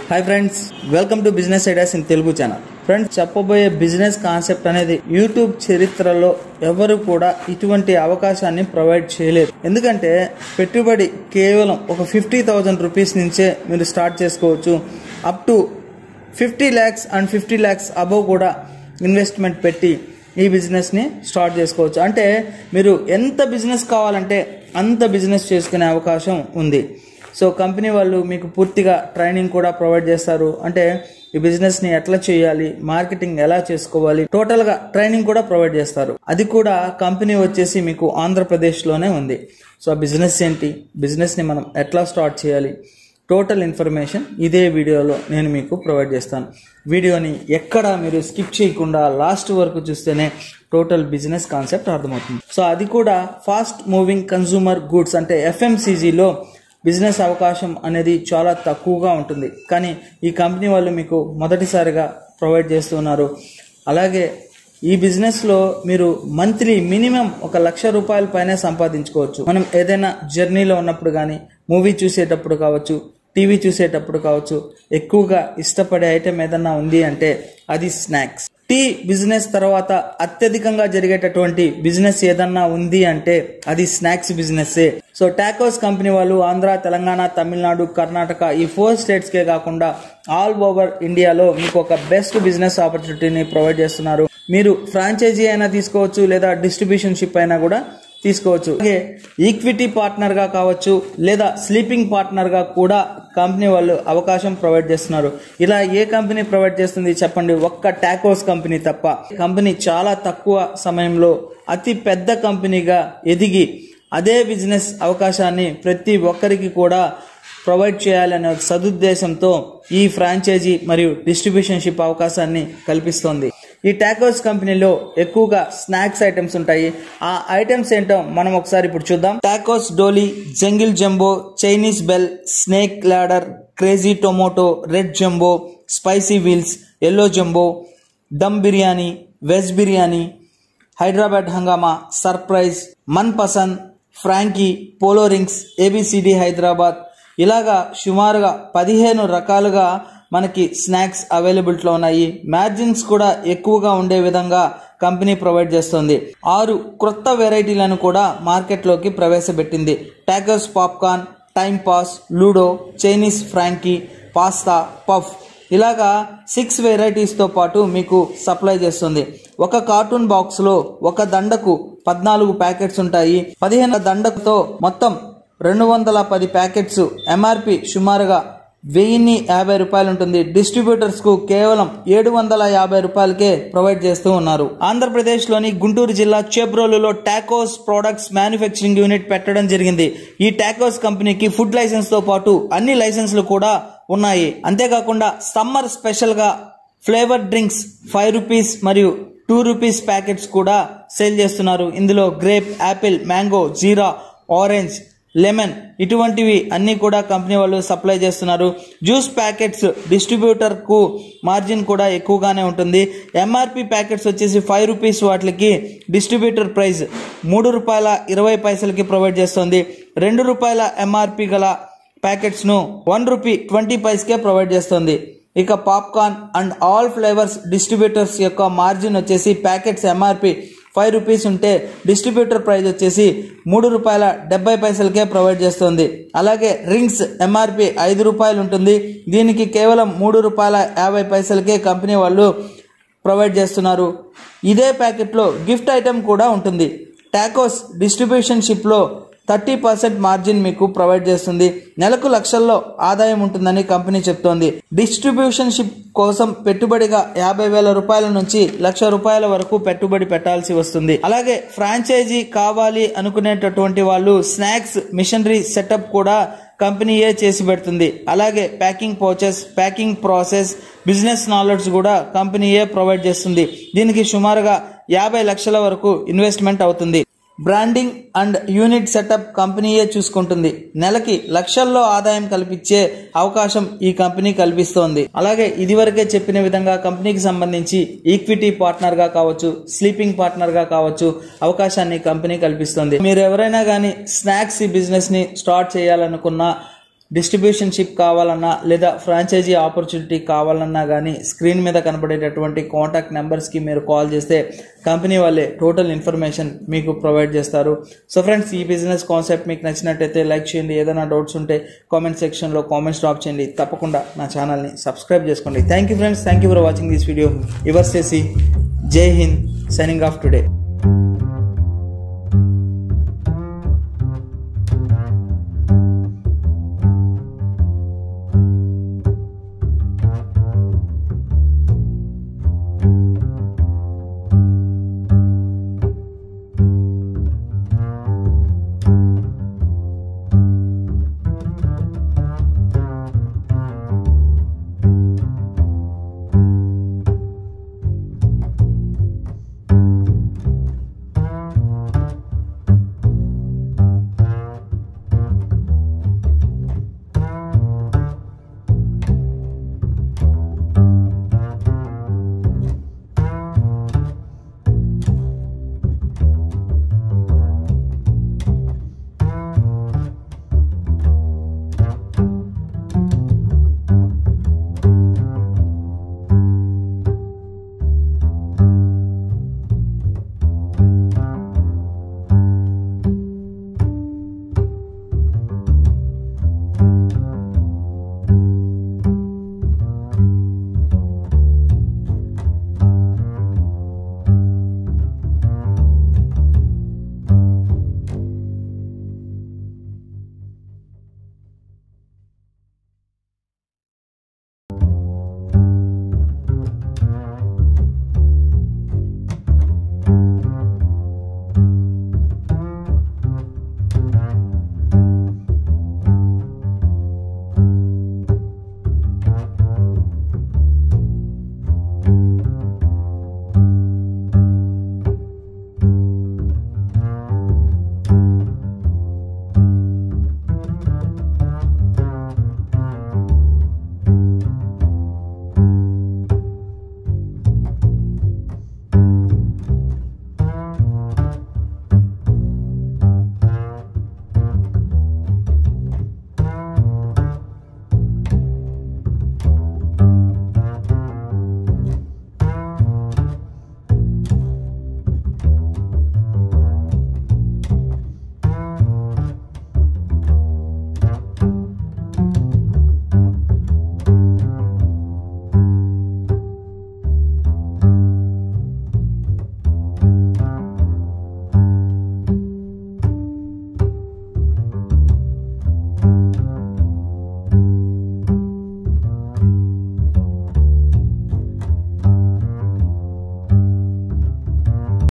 hi friends welcome to business ideas in Telugu channel friends చెప్పబోయే business concept అనేది YouTube చరిత్రలో ఎవరు కూడా ఇటువంటి అవకాశాన్ని ప్రొవైడ్ చేయలేరు ఎందుకంటే పెట్టుబడి కేవలం ఒక ఫిఫ్టీ థౌజండ్ రూపీస్ నుంచే మీరు స్టార్ట్ చేసుకోవచ్చు up to fifty lakhs and fifty lakhs above కూడా ఇన్వెస్ట్మెంట్ పెట్టి ఈ బిజినెస్ని స్టార్ట్ చేసుకోవచ్చు అంటే మీరు ఎంత బిజినెస్ కావాలంటే అంత బిజినెస్ చేసుకునే అవకాశం ఉంది సో కంపెనీ వాళ్ళు మీకు పూర్తిగా ట్రైనింగ్ కూడా ప్రొవైడ్ చేస్తారు అంటే ఈ బిజినెస్ని ఎట్లా చేయాలి మార్కెటింగ్ ఎలా చేసుకోవాలి టోటల్గా ట్రైనింగ్ కూడా ప్రొవైడ్ చేస్తారు అది కూడా కంపెనీ వచ్చేసి మీకు ఆంధ్రప్రదేశ్లోనే ఉంది సో ఆ బిజినెస్ ఏంటి బిజినెస్ని మనం ఎట్లా స్టార్ట్ చేయాలి టోటల్ ఇన్ఫర్మేషన్ ఇదే వీడియోలో నేను మీకు ప్రొవైడ్ చేస్తాను వీడియోని ఎక్కడ మీరు స్కిప్ చేయకుండా లాస్ట్ వరకు చూస్తేనే టోటల్ బిజినెస్ కాన్సెప్ట్ అర్థమవుతుంది సో అది కూడా ఫాస్ట్ మూవింగ్ కన్సూమర్ గూడ్స్ అంటే ఎఫ్ఎంసీజీలో బిజినెస్ అవకాశం అనేది చాలా తక్కువగా ఉంటుంది కానీ ఈ కంపెనీ వాళ్ళు మీకు మొదటిసారిగా ప్రొవైడ్ చేస్తున్నారు అలాగే ఈ బిజినెస్లో మీరు మంత్లీ మినిమం ఒక లక్ష రూపాయల పైనే సంపాదించుకోవచ్చు మనం ఏదైనా జర్నీలో ఉన్నప్పుడు కానీ మూవీ చూసేటప్పుడు కావచ్చు టీవీ చూసేటప్పుడు కావచ్చు ఎక్కువగా ఇష్టపడే ఐటెం ఏదన్నా ఉంది అంటే అది స్నాక్స్ టీ బిజినెస్ తర్వాత అత్యధికంగా జరిగేటటువంటి బిజినెస్ ఏదన్నా ఉంది అంటే అది స్నాక్స్ బిజినెస్సే సో టాకోస్ కంపెనీ వాళ్ళు ఆంధ్ర తెలంగాణ తమిళనాడు కర్ణాటక ఈ ఫోర్ స్టేట్స్కే కాకుండా ఆల్ ఓవర్ ఇండియాలో మీకు ఒక బెస్ట్ బిజినెస్ ఆపర్చునిటీని ప్రొవైడ్ చేస్తున్నారు మీరు ఫ్రాంచైజీ అయినా తీసుకోవచ్చు లేదా డిస్ట్రిబ్యూషన్ షిప్ అయినా కూడా తీసుకోవచ్చు అలాగే ఈక్విటీ పార్ట్నర్ గా కావచ్చు లేదా స్లీపింగ్ పార్ట్నర్ గా కూడా కంపెనీ వాళ్ళు అవకాశం ప్రొవైడ్ చేస్తున్నారు ఇలా ఏ కంపెనీ ప్రొవైడ్ చేస్తుంది చెప్పండి ఒక్క టాకోస్ కంపెనీ తప్ప కంపెనీ చాలా తక్కువ సమయంలో అతి పెద్ద కంపెనీగా ఎదిగి అదే బిజినెస్ అవకాశాన్ని ప్రతి ఒక్కరికి కూడా ప్రొవైడ్ చేయాలనే ఒక సదుద్దేశంతో ఈ ఫ్రాంచైజీ మరియు డిస్ట్రిబ్యూషన్ షిప్ అవకాశాన్ని కల్పిస్తోంది ఈ టాకోస్ కంపెనీలో ఎక్కువగా స్నాక్స్ ఐటమ్స్ ఉంటాయి ఆ ఐటమ్స్ ఏంటో మనం ఒకసారి ఇప్పుడు చూద్దాం Tacos dolly jungle jumbo Chinese bell snake ladder crazy tomato red jumbo spicy wheels yellow jumbo dum biryani veg biryani Hyderabad Hungama surprise Man Pasand frankie polo rings ABCD Hyderabad ఇలాగా సుమారుగా పదిహేను రకాలుగా మనకి స్నాక్స్ అవైలబిలిటీలో ఉన్నాయి మార్జిన్స్ కూడా ఎక్కువగా ఉండే విధంగా కంపెనీ ప్రొవైడ్ చేస్తుంది ఆరు క్రొత్త వెరైటీలను కూడా మార్కెట్లోకి ప్రవేశపెట్టింది టాకర్స్ popcorn time pass ludo Chinese frankie pasta puff ఇలాగా సిక్స్ వెరైటీస్తో పాటు మీకు సప్లై చేస్తుంది ఒక కార్టూన్ బాక్స్లో ఒక దండకు పద్నాలుగు ప్యాకెట్స్ ఉంటాయి పదిహేను దండకుతో మొత్తం రెండు వందల పది ప్యాకెట్స్ ఎంఆర్పి సుమారుగా వెయ్యిన్ని యాభై రూపాయలు ఉంటుంది డిస్ట్రిబ్యూటర్స్ కు కేవలం ఏడు వందల యాభై రూపాయలకే ప్రొవైడ్ చేస్తూ ఉన్నారు ఆంధ్రప్రదేశ్లోని గుంటూరు జిల్లా చేబ్రోలులో టాకోస్ ప్రొడక్ట్స్ మ్యానుఫ్యాక్చరింగ్ యూనిట్ పెట్టడం జరిగింది ఈ టాకోస్ కంపెనీకి ఫుడ్ లైసెన్స్ తో పాటు అన్ని లైసెన్స్లు కూడా ఉన్నాయి అంతేకాకుండా సమ్మర్ స్పెషల్ గా ఫ్లేవర్ డ్రింక్స్ ఫైవ్ రూపీస్ మరియు టూ రూపీస్ ప్యాకెట్స్ కూడా సేల్ చేస్తున్నారు ఇందులో grape apple mango jeera orange lemon ఇటువంటివి అన్ని కూడా కంపెనీ వాళ్ళు సప్లై చేస్తున్నారు జ్యూస్ ప్యాకెట్స్ డిస్ట్రిబ్యూటర్ కు మార్జిన్ కూడా ఎక్కువగానే ఉంటుంది ఎంఆర్పి ప్యాకెట్స్ వచ్చేసి ఫైవ్ రూపీస్ వాటికి డిస్ట్రిబ్యూటర్ ప్రైస్ మూడు రూపాయల ఇరవై పైసలకి ప్రొవైడ్ చేస్తుంది రెండు రూపాయల ఎంఆర్పి గల ప్యాకెట్స్ను వన్ రూపీ ట్వంటీ పైస్కే ప్రొవైడ్ చేస్తుంది ఇక popcorn and all flavours distributors యొక్క మార్జిన్ వచ్చేసి ప్యాకెట్స్ ఎంఆర్పి ఫైవ్ రూపీస్ ఉంటే డిస్ట్రిబ్యూటర్ ప్రైస్ వచ్చేసి మూడు రూపాయల డెబ్బై పైసలకే ప్రొవైడ్ చేస్తుంది అలాగే రింగ్స్ ఎంఆర్పి ఐదు రూపాయలు ఉంటుంది దీనికి కేవలం మూడు రూపాయల యాభై పైసలకే కంపెనీ వాళ్ళు ప్రొవైడ్ చేస్తున్నారు ఇదే ప్యాకెట్లో గిఫ్ట్ ఐటెం కూడా ఉంటుంది టాకోస్ డిస్ట్రిబ్యూషన్ షిప్లో థర్టీ పర్సెంట్ మార్జిన్ మీకు ప్రొవైడ్ చేస్తుంది నెలకు లక్షల్లో ఆదాయం ఉంటుందని కంపెనీ చెప్తోంది డిస్ట్రిబ్యూషన్ షిప్ కోసం పెట్టుబడిగా యాభై వేల రూపాయల నుంచి లక్ష రూపాయల వరకు పెట్టుబడి పెట్టాల్సి వస్తుంది అలాగే ఫ్రాంచైజీ కావాలి అనుకునేటటువంటి వాళ్ళు స్నాక్స్ మిషనరీ సెటప్ కూడా కంపెనీయే చేసి పెడుతుంది అలాగే packing pouches packing process business knowledge కూడా కంపెనీయే ప్రొవైడ్ చేస్తుంది దీనికి సుమారుగా యాభై లక్షల వరకు ఇన్వెస్ట్మెంట్ అవుతుంది బ్రాండింగ్ అండ్ యూనిట్ సెటప్ కంపెనీయే చూసుకుంటుంది నెలకి లక్షల్లో ఆదాయం కల్పించే అవకాశం ఈ కంపెనీ కల్పిస్తోంది అలాగే ఇదివరకే చెప్పిన విధంగా కంపెనీకి సంబంధించి ఈక్విటీ పార్ట్నర్ గా కావచ్చు స్లీపింగ్ పార్ట్నర్ గా కావచ్చు అవకాశాన్ని కంపెనీ కల్పిస్తుంది మీరు ఎవరైనా కానీ స్నాక్స్ ఈ బిజినెస్ ని స్టార్ట్ చేయాలనుకున్నా డిస్ట్రిబ్యూషన్షిప్ కావాలన్నా లేదా ఫ్రాంచైజీ ఆపర్చునిటీ కావాలన్నా కానీ స్క్రీన్ మీద కనబడేటటువంటి కాంటాక్ట్ నెంబర్స్కి మీరు కాల్ చేస్తే కంపెనీ వాళ్ళే టోటల్ ఇన్ఫర్మేషన్ మీకు ప్రొవైడ్ చేస్తారు సో ఫ్రెండ్స్ ఈ బిజినెస్ కాన్సెప్ట్ మీకు నచ్చినట్టయితే లైక్ చేయండి ఏదైనా డౌట్స్ ఉంటే కామెంట్ సెక్షన్లో కామెంట్స్ డ్రాప్ చేయండి తప్పకుండా నా ఛానల్ని సబ్స్క్రైబ్ చేసుకోండి thank you friends thank you for watching this video your చేసి జై హింద్ సైనింగ్ ఆఫ్ టుడే